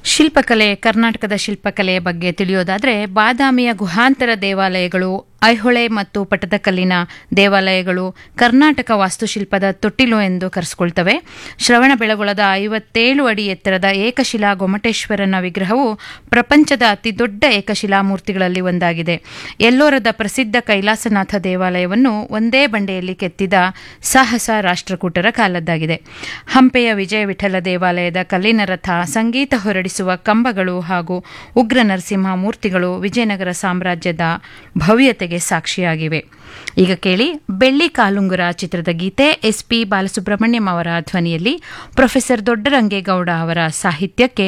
ಶಿಲ್ಪಕಲೆ ಕರ್ನಾಟಕದ ಶಿಲ್ಪಕಲೆಯ ಬಗ್ಗೆ ತಿಳಿಯೋದಾದರೆ ಬಾದಾಮಿಯ ಗುಹಾಂತರ ದೇವಾಲಯಗಳು ಐಹೊಳೆ ಮತ್ತು ಪಟ್ಟದಕಲ್ಲಿನ ದೇವಾಲಯಗಳು ಕರ್ನಾಟಕ ವಾಸ್ತುಶಿಲ್ಪದ ತೊಟ್ಟಿಲು ಎಂದು ಕರೆಸಿಕೊಳ್ತವೆ ಶ್ರವಣ ಬೆಳಗೊಳದ ಐವತ್ತೇಳು ಅಡಿ ಎತ್ತರದ ಏಕಶಿಲಾ ಗೊಮಟೇಶ್ವರನ ವಿಗ್ರಹವು ಪ್ರಪಂಚದ ಅತಿದೊಡ್ಡ ಏಕಶಿಲಾ ಮೂರ್ತಿಗಳಲ್ಲಿ ಒಂದಾಗಿದೆ ಎಲ್ಲೋರದ ಪ್ರಸಿದ್ಧ ಕೈಲಾಸನಾಥ ದೇವಾಲಯವನ್ನು ಒಂದೇ ಬಂಡೆಯಲ್ಲಿ ಕೆತ್ತಿದ ಸಾಹಸ ರಾಷ್ಟ್ರಕೂಟರ ಕಾಲದ್ದಾಗಿದೆ ಹಂಪೆಯ ವಿಜಯ ವಿಠಲ ದೇವಾಲಯದ ಕಲ್ಲಿನ ರಥ ಸಂಗೀತ ಹೊರಡಿಸುವ ಕಂಬಗಳು ಹಾಗೂ ಉಗ್ರ ನರಸಿಂಹ ಮೂರ್ತಿಗಳು ವಿಜಯನಗರ ಸಾಮ್ರಾಜ್ಯದ ಭವ್ಯತೆಗೆ ಸಾಕ್ಷಿಯಾಗಿವೆ ಈಗ ಕೇಳಿ ಬೆಳ್ಳಿ ಕಾಲುಂಗುರ ಚಿತ್ರದ ಗೀತೆ ಎಸ್ ಪಿ ಬಾಲಸುಬ್ರಹ್ಮಣ್ಯಂ ಅವರ ಧ್ವನಿಯಲ್ಲಿ ಪ್ರೊಫೆಸರ್ ದೊಡ್ಡರಂಗೇಗೌಡ ಅವರ ಸಾಹಿತ್ಯಕ್ಕೆ